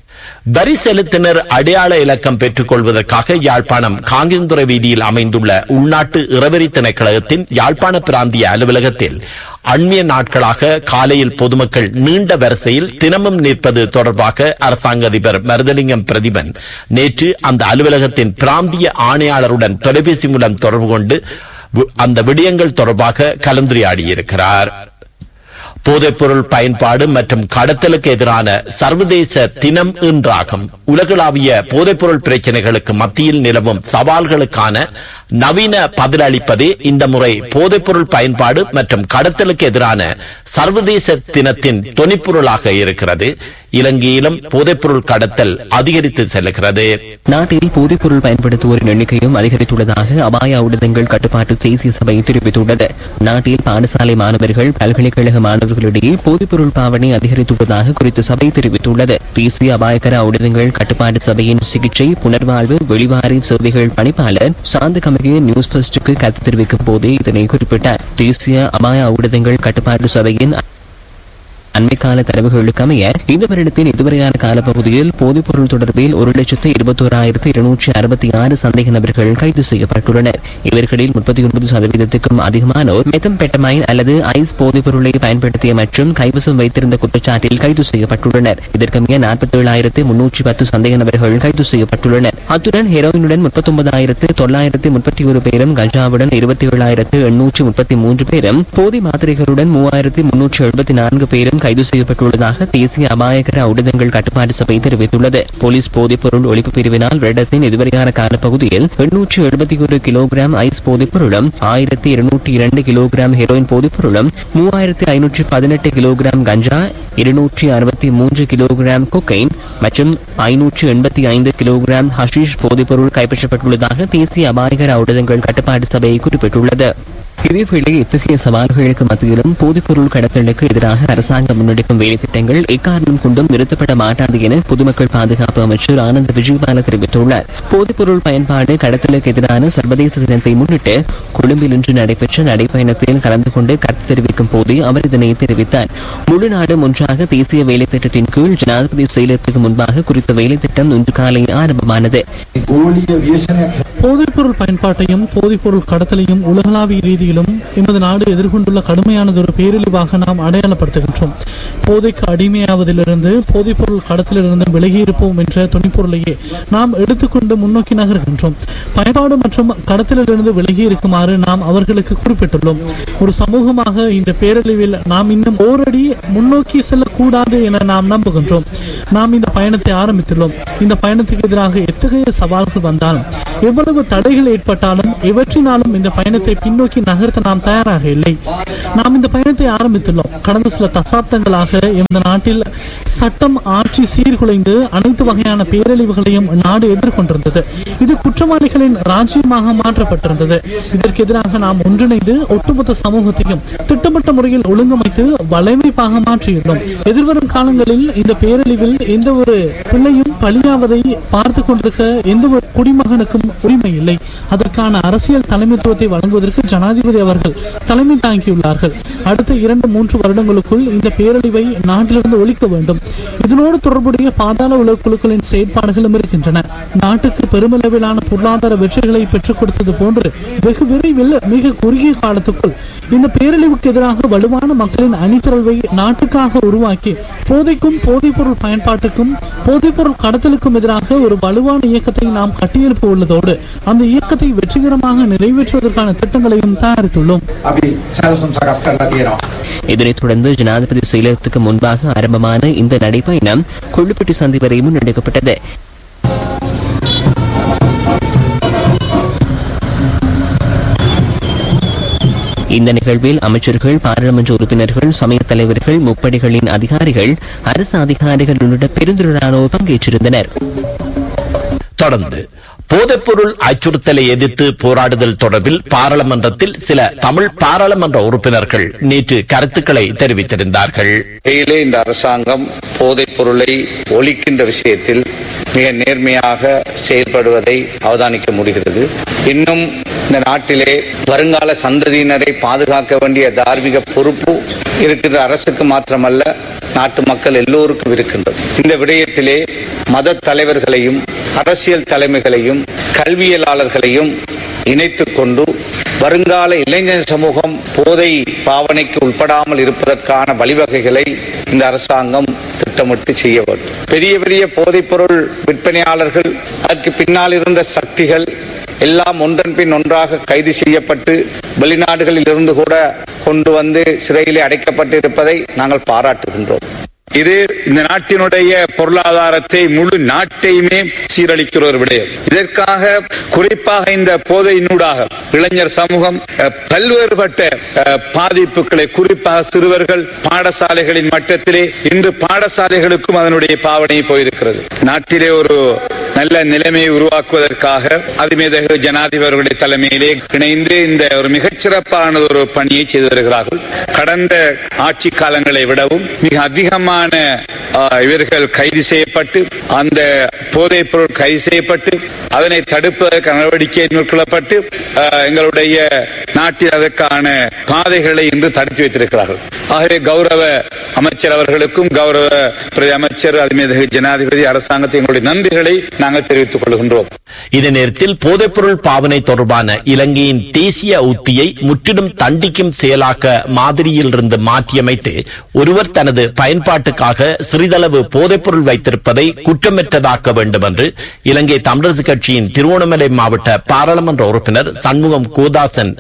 Speaker 1: வரி செலுத்தினர் அடையாள இலக்கம் பெற்றுக் கொள்வதற்காக யாழ்ப்பாணம் காங்கிரந்துறை வீதியில் அமைந்துள்ள உள்நாட்டு இறவரி திணைக்களகத்தின் யாழ்ப்பாண பிராந்திய அலுவலகத்தில் அண்மைய நாட்களாக காலையில் பொதுமக்கள் நீண்ட வரிசையில் தினமும் நிற்பது தொடர்பாக அரசாங்க அதிபர் மருதலிங்கம் பிரதிபன் நேற்று அந்த அலுவலகத்தின் பிராந்திய ஆணையாளருடன் தொலைபேசி மூலம் தொடர்பு கொண்டு வி- அந்த விடயங்கள் தொடர்பாக கலந்துரையாடியிருக்கிறார் போதைப்பொருள் பயன்பாடு மற்றும் கடத்தலுக்கு எதிரான சர்வதேச தினம் இன்றாகும் உலகளாவிய போதைப்பொருள் பிரச்சனைகளுக்கு மத்தியில் நிலவும் சவால்களுக்கான நவீன பதிலளிப்பதே இந்த முறை போதைப்பொருள் பயன்பாடு மற்றும் கடத்தலுக்கு எதிரான சர்வதேச தினத்தின் தொனிப்பொருளாக இருக்கிறது இலங்கையிலும் போதைப்பொருள் கடத்தல் அதிகரித்து செல்கிறது
Speaker 10: நாட்டில் போதைப்பொருள் பயன்படுத்துவோரின் எண்ணிக்கையும் அதிகரித்துள்ளதாக அபாய ஊடகங்கள் கட்டுப்பாட்டு தேசிய சபை தெரிவித்துள்ளது நாட்டில் பாடசாலை மாணவர்கள் பல்கலைக்கழக மாணவர்களிடையே போதைப்பொருள் பாவனை அதிகரித்துள்ளதாக குறித்த சபை தெரிவித்துள்ளது தேசிய அபாயகர ஊடகங்கள் கட்டுப்பாட்டு சபையின் சிகிச்சை புனர்வாழ்வு வெளிவாரி சேவைகள் பணிப்பாளர் சாந்த கமகே நியூஸ் ஃபர்ஸ்டுக்கு கருத்து தெரிவிக்கும் போதே இதனை குறிப்பிட்டார் தேசிய அபாய ஊடகங்கள் கட்டுப்பாட்டு சபையின் அண்மைக்கால தரவுகளுக்கு அமைய இந்த வருடத்தின் இதுவரையான காலப்பகுதியில் போதைப்பொருள் தொடர்பில் ஒரு லட்சத்து இருபத்தோராயிரத்து இருநூற்றி அறுபத்தி ஆறு சந்தேக நபர்கள் கைது செய்யப்பட்டுள்ளனர் இவர்களில் முப்பத்தி ஒன்பது சதவீதத்துக்கும் அதிகமானோர் மெத்தம்பெட்டமைன் அல்லது ஐஸ் போதைப்பொருளை பயன்படுத்திய மற்றும் கைவசம் வைத்திருந்த குற்றச்சாட்டில் கைது செய்யப்பட்டுள்ளனர் இதற்கமைய நாற்பத்தி ஏழாயிரத்து முன்னூற்றி பத்து சந்தேக நபர்கள் கைது செய்யப்பட்டுள்ளனர் அத்துடன் ஹெரோயினுடன் முப்பத்தொன்பதாயிரத்து தொள்ளாயிரத்து முப்பத்தி ஒரு பேரும் கஞ்சாவுடன் இருபத்தி ஏழாயிரத்து எண்ணூற்றி முப்பத்தி மூன்று பேரும் போதை மாத்திரைகளுடன் மூவாயிரத்து முன்னூற்றி எழுபத்தி நான்கு பேரும் கைது செய்யப்பட்டுள்ளதாக தேசிய அபாயகர ஊடகங்கள் கட்டுப்பாட்டு சபை தெரிவித்துள்ளது போலீஸ் போதைப்பொருள் ஒழிப்பு பிரிவினால் வருடத்தின் இதுவரையான காலப்பகுதியில் எண்ணூற்று எழுபத்தி ஒரு கிலோகிராம் ஐஸ் போதைப்பொருளும் ஆயிரத்தி இருநூற்றி இரண்டு கிலோகிராம் ஹெரோயின் போதைப்பொருளும் மூவாயிரத்தி ஐநூற்றி பதினெட்டு கிலோகிராம் கஞ்சா இருநூற்றி அறுபத்தி மூன்று கிலோகிராம் கொக்கைன் மற்றும் ஐநூற்று எண்பத்தி ஐந்து கிலோகிராம் ஹஷீஷ் போதைப்பொருள் கைப்பற்றப்பட்டுள்ளதாக தேசிய அபாயகர ஊடகங்கள் கட்டுப்பாட்டு சபை குறிப்பிட்டுள்ளது இதேவேளை இத்தகைய சவால்களுக்கு மத்தியிலும் போதைப்பொருள் கடத்தலுக்கு எதிராக அரசாங்கம் முன்னெடுக்கும் வேலை திட்டங்கள் எக்காரணம் கொண்டும் நிறுத்தப்பட மாட்டாது என பொதுமக்கள் பாதுகாப்பு அமைச்சர் ஆனந்த் விஜயபால தெரிவித்துள்ளார் போதைப்பொருள் பயன்பாடு கடத்தலுக்கு எதிரான சர்வதேச தினத்தை முன்னிட்டு கொழும்பில் இன்று நடைபெற்ற நடைப்பயணத்தில் கலந்து கொண்டு கருத்து தெரிவிக்கும் போதே அவர் இதனை தெரிவித்தார் முழு நாடும் ஒன்றாக தேசிய வேலை திட்டத்தின் கீழ் ஜனாதிபதி செயலகத்துக்கு முன்பாக குறித்த வேலை திட்டம் இன்று காலை ஆரம்பமானது
Speaker 8: போதைப்பொருள் பயன்பாட்டையும் போதைப்பொருள் கடத்தலையும் உலகளாவிய ரீதியிலும் எமது நாடு எதிர்கொண்டுள்ள கடுமையானதொரு பேரழிவாக நாம் அடையாளப்படுத்துகின்றோம் போதைக்கு அடிமையாவதிலிருந்து போதைப்பொருள் கடத்தலிலிருந்து விலகியிருப்போம் என்ற துணிப்பொருளையே நாம் எடுத்துக்கொண்டு முன்னோக்கி நகர்கின்றோம் பயன்பாடு மற்றும் கடத்தலிலிருந்து விலகி இருக்குமாறு நாம் அவர்களுக்கு குறிப்பிட்டுள்ளோம் ஒரு சமூகமாக இந்த பேரழிவில் நாம் இன்னும் ஓரடி முன்னோக்கி செல்லக்கூடாது என நாம் நம்புகின்றோம் நாம் இந்த பயணத்தை ஆரம்பித்துள்ளோம் இந்த பயணத்துக்கு எதிராக எத்தகைய சவால்கள் வந்தாலும் எவ்வளவு தடைகள் ஏற்பட்டாலும் எவற்றினாலும் இந்த பயணத்தை பின்னோக்கி நகர்த்த நாம் தயாராக இல்லை நாம் இந்த பயணத்தை ஆரம்பித்துள்ளோம் கடந்த சில தசாப்தங்களாக எமது நாட்டில் சட்டம் ஆட்சி சீர்குலைந்து அனைத்து வகையான பேரழிவுகளையும் நாடு எதிர்கொண்டிருந்தது இது குற்றவாளிகளின் ராஜ்யமாக மாற்றப்பட்டிருந்தது இதற்கு எதிராக நாம் ஒன்றிணைந்து ஒட்டுமொத்த சமூகத்தையும் திட்டமிட்ட முறையில் ஒழுங்கமைத்து வலைமைப்பாக மாற்றியுள்ளோம் எதிர்வரும் காலங்களில் இந்த பேரழிவில் எந்த ஒரு பிள்ளையும் பலியாவதை பார்த்து கொண்டிருக்க எந்த ஒரு குடிமகனுக்கும் உரிமை இல்லை அதற்கான அரசியல் தலைமைத்துவத்தை வழங்குவதற்கு ஜனாதிபதி அவர்கள் தலைமை தாங்கியுள்ளார்கள் அடுத்த இரண்டு மூன்று வருடங்களுக்குள் இந்த பேரழிவை நாட்டிலிருந்து ஒழிக்க வேண்டும் இதனோடு தொடர்புடைய பாதாள உலக குழுக்களின் செயற்பாடுகளும் இருக்கின்றன நாட்டுக்கு பெருமளவிலான பொருளாதார வெற்றிகளை பெற்றுக் கொடுத்தது போன்று வெகு விரைவில் மிக குறுகிய காலத்துக்குள் இந்த பேரழிவுக்கு எதிராக வலுவான மக்களின் அணிதிரள்வை நாட்டுக்காக உருவாக்கி போதைக்கும் போதைப்பொருள் பயன்பாட்டுக்கும் போதைப்பொருள் கடத்தலுக்கும் எதிராக ஒரு வலுவான இயக்கத்தை நாம் கட்டியெழுப்ப உள்ளதோடு அந்த இயக்கத்தை வெற்றிகரமாக நிறைவேற்றுவதற்கான திட்டங்களையும் தயாரித்துள்ளோம்
Speaker 10: இதனைத் தொடர்ந்து ஜனாதிபதி செயலகத்துக்கு முன்பாக ஆரம்பமான இந்த நடைபயணம் கொள்ளுப்பட்டி சந்தி வரை முன்னெடுக்கப்பட்டது இந்த நிகழ்வில் அமைச்சர்கள் பாராளுமன்ற உறுப்பினர்கள் சமய தலைவர்கள் முப்படைகளின் அதிகாரிகள் அரசு அதிகாரிகள் உள்ளிட்ட பெருந்திரளானோர் பங்கேற்றிருந்தனர்
Speaker 1: தொடர்ந்து போதைப்பொருள் அச்சுறுத்தலை எதிர்த்து போராடுதல் தொடர்பில் பாராளுமன்றத்தில் சில தமிழ் பாராளுமன்ற உறுப்பினர்கள் நேற்று கருத்துக்களை தெரிவித்திருந்தார்கள்
Speaker 11: இடையிலே இந்த அரசாங்கம் போதைப் பொருளை ஒழிக்கின்ற விஷயத்தில் மிக நேர்மையாக செயல்படுவதை அவதானிக்க முடிகிறது இன்னும் இந்த நாட்டிலே வருங்கால சந்ததியினரை பாதுகாக்க வேண்டிய தார்மீக பொறுப்பு இருக்கின்ற அரசுக்கு மாத்திரமல்ல நாட்டு மக்கள் எல்லோருக்கும் இருக்கின்றது இந்த விடயத்திலே மத தலைவர்களையும் அரசியல் தலைமைகளையும் கல்வியலாளர்களையும் இணைத்துக் கொண்டு வருங்கால இளைஞர் சமூகம் போதை பாவனைக்கு உட்படாமல் இருப்பதற்கான வழிவகைகளை இந்த அரசாங்கம் திட்டமிட்டு செய்ய வேண்டும் பெரிய பெரிய போதைப்பொருள் விற்பனையாளர்கள் அதற்கு பின்னால் இருந்த சக்திகள் எல்லாம் ஒன்றன் பின் ஒன்றாக கைது செய்யப்பட்டு வெளிநாடுகளில் இருந்து கூட கொண்டு வந்து சிறையிலே அடைக்கப்பட்டிருப்பதை நாங்கள் பாராட்டுகின்றோம் இது இந்த நாட்டினுடைய பொருளாதாரத்தை முழு நாட்டையுமே சீரழிக்கிற ஒரு விடயம் இதற்காக குறிப்பாக இந்த போதையினூடாக இளைஞர் சமூகம் அஹ், பல்வேறுபட்ட அஹ், பாதிப்புகளை குறிப்பாக சிறுவர்கள் பாடசாலைகளின் மட்டத்திலே இன்று பாடசாலைகளுக்கும் அதனுடைய பாவனை போயிருக்கிறது நாட்டிலே ஒரு நல்ல நிலைமையை உருவாக்குவதற்காக அதிமேதகு ஜனாதிபதிகளுடைய தலைமையிலே இணைந்து இந்த ஒரு மிகச்சிறப்பான ஒரு பணியை செய்து வருகிறார்கள் கடந்த ஆட்சி காலங்களை விடவும் மிக அதிகமான ஆ, இவர்கள் கைது செய்யப்பட்டு அந்த போதைப் பொருள் கைது செய்யப்பட்டு அதனை தடுப்பதற்கு நடவடிக்கை மேற்கொள்ளப்பட்டு ஆ, எங்களுடைய நாட்டில் அதற்கான பாதைகளை இன்று தடுத்து வைத்திருக்கிறார்கள் ஆகவே கௌரவ அமைச்சர் அவர்களுக்கும் கௌரவ பிரதி அமைச்சர் அதுமீது ஜனாதிபதி அரசாங்கத்தை எங்களுடைய நன்றிகளை நாங்கள் தெரிவித்துக் கொள்கின்றோம்
Speaker 1: இதே நேரத்தில் போதைப்பொருள் பாவனை தொடர்பான இலங்கையின் தேசிய உத்தியை முற்றிலும் தண்டிக்கும் செயலாக்க மாதிரியில் இருந்து மாற்றியமைத்து ஒருவர் தனது பயன்பாட்டுக்காக சிறிதளவு போதைப்பொருள் வைத்திருப்பதை குற்றமற்றதாக்க வேண்டும் என்று இலங்கை தமிழரசு கட்சியின் திருவோணமலை மாவட்ட பாராளுமன்ற உறுப்பினர் சண்முகம் கோதாசன்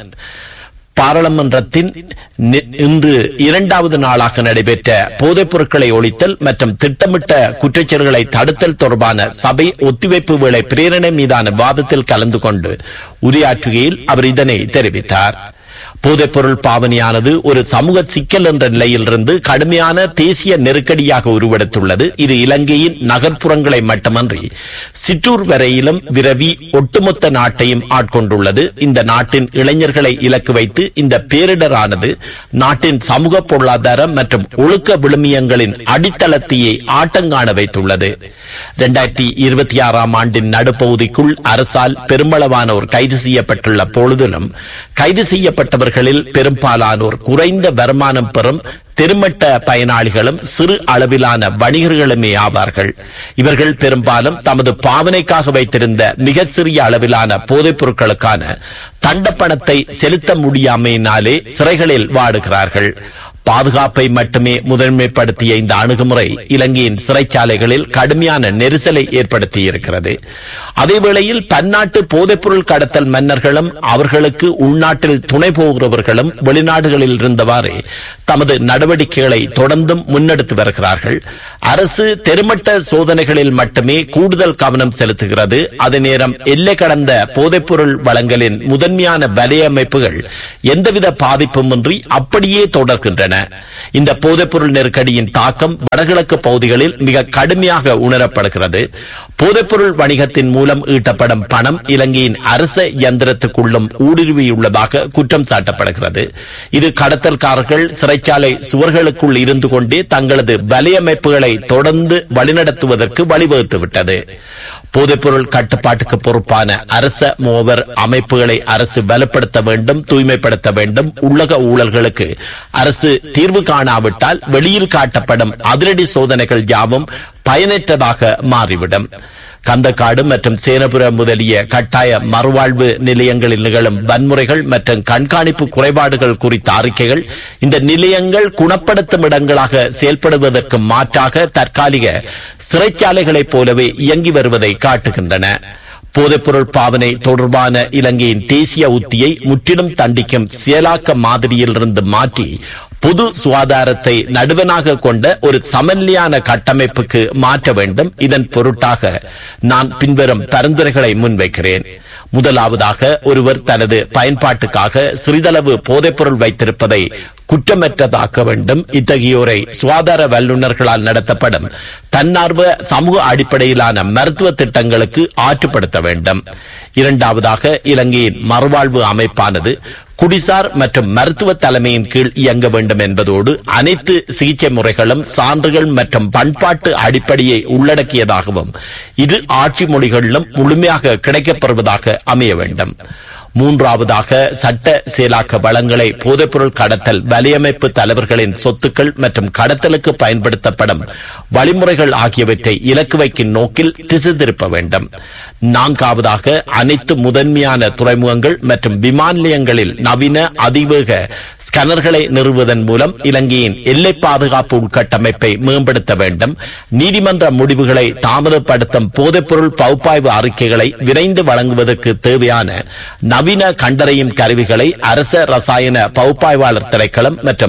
Speaker 1: பாராளுமன்றத்தின் நி- இன்று இரண்டாவது நாளாக நடைபெற்ற போதைப் பொருட்களை ஒழித்தல் மற்றும் திட்டமிட்ட குற்றச்செயல்களை தடுத்தல் தொடர்பான சபை ஒத்திவைப்பு வேளை பிரேரணை மீதான வாதத்தில் கலந்து கொண்டு உரையாற்றுகையில் அவர் இதனை தெரிவித்தார் போதைப்பொருள் பாவனையானது ஒரு சமூக சிக்கல் என்ற நிலையிலிருந்து கடுமையான தேசிய நெருக்கடியாக உருவெடுத்துள்ளது இது இலங்கையின் நகர்ப்புறங்களை மட்டுமன்றி சிற்றூர் வரையிலும் விரவி ஒட்டுமொத்த நாட்டையும் ஆட்கொண்டுள்ளது இந்த நாட்டின் இளைஞர்களை இலக்கு வைத்து இந்த பேரிடரானது நாட்டின் சமூக பொருளாதார மற்றும் ஒழுக்க விழுமியங்களின் அடித்தளத்தையே ஆட்டங்காண வைத்துள்ளது இரண்டாயிரத்தி இருபத்தி ஆறாம் ஆண்டின் நடுப்பகுதிக்குள் அரசால் பெருமளவானோர் கைது செய்யப்பட்டுள்ள பொழுதிலும் கைது செய்யப்பட்டவர்களில் பெரும்பாலானோர் குறைந்த வருமானம் பெறும் தெருமட்ட பயனாளிகளும் சிறு அளவிலான வணிகர்களுமே ஆவார்கள் இவர்கள் பெரும்பாலும் தமது பாவனைக்காக வைத்திருந்த மிக சிறிய அளவிலான போதைப் பொருட்களுக்கான தண்டப்பணத்தை செலுத்த முடியாமையினாலே சிறைகளில் வாடுகிறார்கள் பாதுகாப்பை மட்டுமே முதன்மைப்படுத்திய இந்த அணுகுமுறை இலங்கையின் சிறைச்சாலைகளில் கடுமையான நெரிசலை ஏற்படுத்தி இருக்கிறது அதேவேளையில் பன்னாட்டு போதைப்பொருள் கடத்தல் மன்னர்களும் அவர்களுக்கு உள்நாட்டில் துணை போகிறவர்களும் வெளிநாடுகளில் இருந்தவாறே தமது நடவடிக்கைகளை தொடர்ந்தும் முன்னெடுத்து வருகிறார்கள் அரசு தெருமட்ட சோதனைகளில் மட்டுமே கூடுதல் கவனம் செலுத்துகிறது அதே நேரம் எல்லை கடந்த போதைப்பொருள் வளங்களின் முதன்மையான வலையமைப்புகள் எந்தவித பாதிப்புமின்றி அப்படியே தொடர்கின்றன இந்த போதைப்பொருள் நெருக்கடியின் தாக்கம் வடகிழக்கு பகுதிகளில் மிக கடுமையாக உணரப்படுகிறது போதைப்பொருள் வணிகத்தின் மூலம் ஈட்டப்படும் பணம் இலங்கையின் அரச இயந்திரத்துக்குள்ளும் ஊடுருவியுள்ளதாக குற்றம் சாட்டப்படுகிறது இது கடத்தல்காரர்கள் சிறைச்சாலை சுவர்களுக்குள் இருந்து கொண்டே தங்களது வலையமைப்புகளை தொடர்ந்து வழிநடத்துவதற்கு வழிவகுத்துவிட்டது போதைப்பொருள் கட்டுப்பாட்டுக்கு பொறுப்பான அரச மூவர் அமைப்புகளை அரசு பலப்படுத்த வேண்டும் தூய்மைப்படுத்த வேண்டும் உள்ளக ஊழல்களுக்கு அரசு தீர்வு காணாவிட்டால் வெளியில் காட்டப்படும் அதிரடி சோதனைகள் யாவும் பயனற்றதாக மாறிவிடும் கந்தக்காடு மற்றும் சேனபுர முதலிய கட்டாய மறுவாழ்வு நிலையங்களில் நிகழும் வன்முறைகள் மற்றும் கண்காணிப்பு குறைபாடுகள் குறித்த அறிக்கைகள் இந்த நிலையங்கள் குணப்படுத்தும் இடங்களாக செயல்படுவதற்கு மாற்றாக தற்காலிக சிறைச்சாலைகளைப் போலவே இயங்கி வருவதை காட்டுகின்றன போதைப்பொருள் பாவனை தொடர்பான இலங்கையின் தேசிய உத்தியை முற்றிலும் தண்டிக்கும் செயலாக்க மாதிரியில் இருந்து மாற்றி பொது சுகாதாரத்தை நடுவனாக கொண்ட ஒரு சமநிலையான கட்டமைப்புக்கு மாற்ற வேண்டும் இதன் பொருட்டாக நான் பின்வரும் பரிந்துரைகளை முன்வைக்கிறேன் முதலாவதாக ஒருவர் தனது பயன்பாட்டுக்காக சிறிதளவு போதைப்பொருள் வைத்திருப்பதை குற்றமற்றதாக்க வேண்டும் இத்தகையோரை சுகாதார வல்லுநர்களால் நடத்தப்படும் தன்னார்வ சமூக அடிப்படையிலான மருத்துவ திட்டங்களுக்கு ஆற்றுப்படுத்த வேண்டும் இரண்டாவதாக இலங்கையின் மறுவாழ்வு அமைப்பானது குடிசார் மற்றும் மருத்துவ தலைமையின் கீழ் இயங்க வேண்டும் என்பதோடு அனைத்து சிகிச்சை முறைகளும் சான்றுகள் மற்றும் பண்பாட்டு அடிப்படையை உள்ளடக்கியதாகவும் இரு ஆட்சி மொழிகளிலும் முழுமையாக கிடைக்கப்பெறுவதாக அமைய வேண்டும் மூன்றாவதாக சட்ட செயலாக்க வளங்களை போதைப்பொருள் கடத்தல் வலையமைப்பு தலைவர்களின் சொத்துக்கள் மற்றும் கடத்தலுக்கு பயன்படுத்தப்படும் வழிமுறைகள் ஆகியவற்றை இலக்கு வைக்கும் நோக்கில் திசை திருப்ப வேண்டும் நான்காவதாக அனைத்து முதன்மையான துறைமுகங்கள் மற்றும் விமான நிலையங்களில் நவீன அதிவேக ஸ்கேனர்களை நிறுவுவதன் மூலம் இலங்கையின் எல்லை பாதுகாப்பு உள்கட்டமைப்பை மேம்படுத்த வேண்டும் நீதிமன்ற முடிவுகளை தாமதப்படுத்தும் போதைப்பொருள் பகுப்பாய்வு அறிக்கைகளை விரைந்து வழங்குவதற்கு தேவையான நவீன கண்டறியும் கருவிகளை அரச ரசாயன பகுப்பாய்வாளர் திணைக்களம் மற்றும்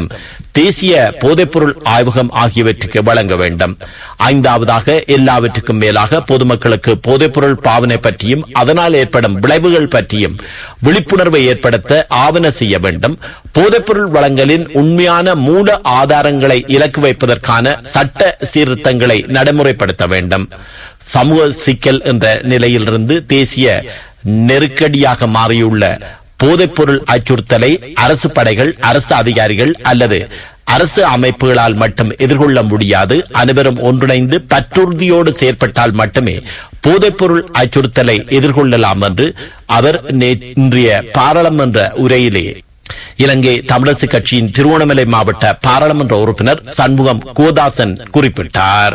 Speaker 1: தேசிய போதைப்பொருள் ஆய்வகம் ஆகியவற்றுக்கு வழங்க வேண்டும் ஐந்தாவதாக எல்லாவற்றுக்கும் மேலாக பொதுமக்களுக்கு போதைப்பொருள் பாவனை பற்றியும் அதனால் ஏற்படும் விளைவுகள் பற்றியும் விழிப்புணர்வை ஏற்படுத்த ஆவண செய்ய வேண்டும் போதைப்பொருள் வழங்கலின் உண்மையான மூல ஆதாரங்களை இலக்கு வைப்பதற்கான சட்ட சீர்திருத்தங்களை நடைமுறைப்படுத்த வேண்டும் சமூக சிக்கல் என்ற நிலையிலிருந்து தேசிய நெருக்கடியாக மாறியுள்ள போதைப்பொருள் அச்சுறுத்தலை அரசு படைகள் அரசு அதிகாரிகள் அல்லது அரசு அமைப்புகளால் மட்டும் எதிர்கொள்ள முடியாது அனைவரும் ஒன்றிணைந்து பற்றுறுதியோடு செயற்பட்டால் மட்டுமே போதைப்பொருள் அச்சுறுத்தலை எதிர்கொள்ளலாம் என்று அவர் இன்றைய பாராளுமன்ற உரையிலே இலங்கை தமிழரசு கட்சியின் திருவண்ணாமலை மாவட்ட பாராளுமன்ற உறுப்பினர் சண்முகம் கோதாசன் குறிப்பிட்டார்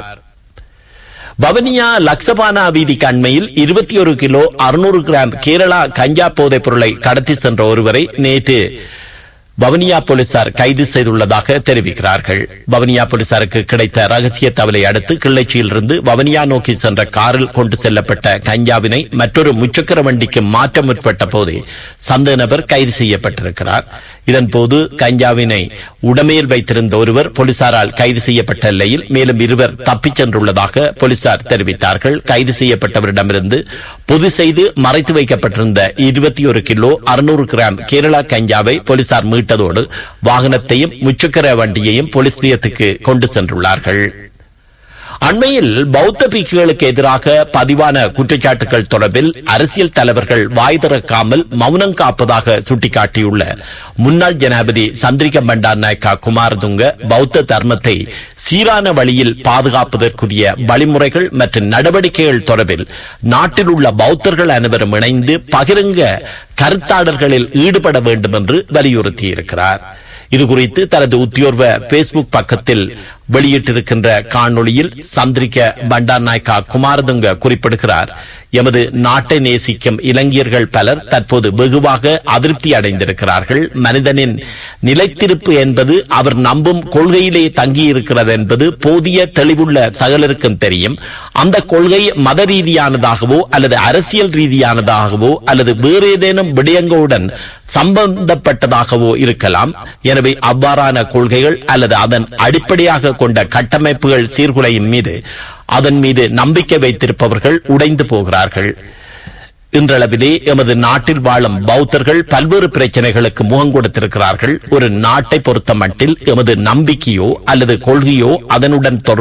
Speaker 1: வவனியா லக்ஸபானா வீதிக்கு அண்மையில் இருபத்தி ஒரு கிலோ அறுநூறு கிராம் கேரளா கஞ்சா போதைப் பொருளை கடத்தி சென்ற ஒருவரை நேற்று வவனியா போலீசார் கைது செய்துள்ளதாக தெரிவிக்கிறார்கள் வவனியா போலீசாருக்கு கிடைத்த ரகசிய தகவலை அடுத்து கிள்ளைச்சியிலிருந்து வவனியா நோக்கி சென்ற காரில் கொண்டு செல்லப்பட்ட கஞ்சாவினை மற்றொரு முச்சக்கர வண்டிக்கு மாற்ற முற்பட்ட போதே சந்தேக நபர் கைது செய்யப்பட்டிருக்கிறார் இதன்போது கஞ்சாவினை உடமையில் வைத்திருந்த ஒருவர் போலீசாரால் கைது செய்யப்பட்ட நிலையில் மேலும் இருவர் தப்பிச் சென்றுள்ளதாக போலீசார் தெரிவித்தார்கள் கைது செய்யப்பட்டவரிடமிருந்து பொது செய்து மறைத்து வைக்கப்பட்டிருந்த இருபத்தி ஒரு கிலோ அறுநூறு கிராம் கேரளா கஞ்சாவை போலீசார் மீட்டதோடு வாகனத்தையும் முச்சக்கர வண்டியையும் போலீஸ் நிலையத்துக்கு கொண்டு சென்றுள்ளார்கள் அண்மையில் பௌத்த பிக்குகளுக்கு எதிராக பதிவான குற்றச்சாட்டுகள் தொடர்பில் அரசியல் தலைவர்கள் வாய் திறக்காமல் மௌனம் காப்பதாக சுட்டிக்காட்டியுள்ள முன்னாள் ஜனாதிபதி சந்திரிக பண்டார் நாயக்கா குமாரதுங்க பௌத்த தர்மத்தை சீரான வழியில் பாதுகாப்பதற்குரிய வழிமுறைகள் மற்றும் நடவடிக்கைகள் தொடர்பில் நாட்டில் உள்ள பௌத்தர்கள் அனைவரும் இணைந்து பகிரங்க கருத்தாடல்களில் ஈடுபட வேண்டும் என்று வலியுறுத்தியிருக்கிறார் இதுகுறித்து தனது உத்தியோர்வ பேஸ்புக் பக்கத்தில் வெளியிட்டிருக்கின்ற காணொளியில் சந்திரிக்க பண்டார் நாயக்கா குமாரதுங்க குறிப்பிடுகிறார் எமது நாட்டை நேசிக்கும் இளைஞர்கள் பலர் தற்போது வெகுவாக அதிருப்தி அடைந்திருக்கிறார்கள் மனிதனின் நிலைத்திருப்பு என்பது அவர் நம்பும் கொள்கையிலே தங்கியிருக்கிறது என்பது போதிய தெளிவுள்ள சகலருக்கும் தெரியும் அந்த கொள்கை மத ரீதியானதாகவோ அல்லது அரசியல் ரீதியானதாகவோ அல்லது வேறு ஏதேனும் விடயங்களுடன் சம்பந்தப்பட்டதாகவோ இருக்கலாம் எனவே அவ்வாறான கொள்கைகள் அல்லது அதன் அடிப்படையாக கொண்ட கட்டமைப்புகள் சீர்குலையின் மீது அதன் மீது நம்பிக்கை வைத்திருப்பவர்கள் உடைந்து போகிறார்கள் இன்றளவிலே எமது நாட்டில் வாழும் பௌத்தர்கள் பல்வேறு பிரச்சனைகளுக்கு முகம் கொடுத்திருக்கிறார்கள் ஒரு நாட்டை பொறுத்த மட்டில் எமது நம்பிக்கையோ அல்லது கொள்கையோ அதனுடன் தொடர்பு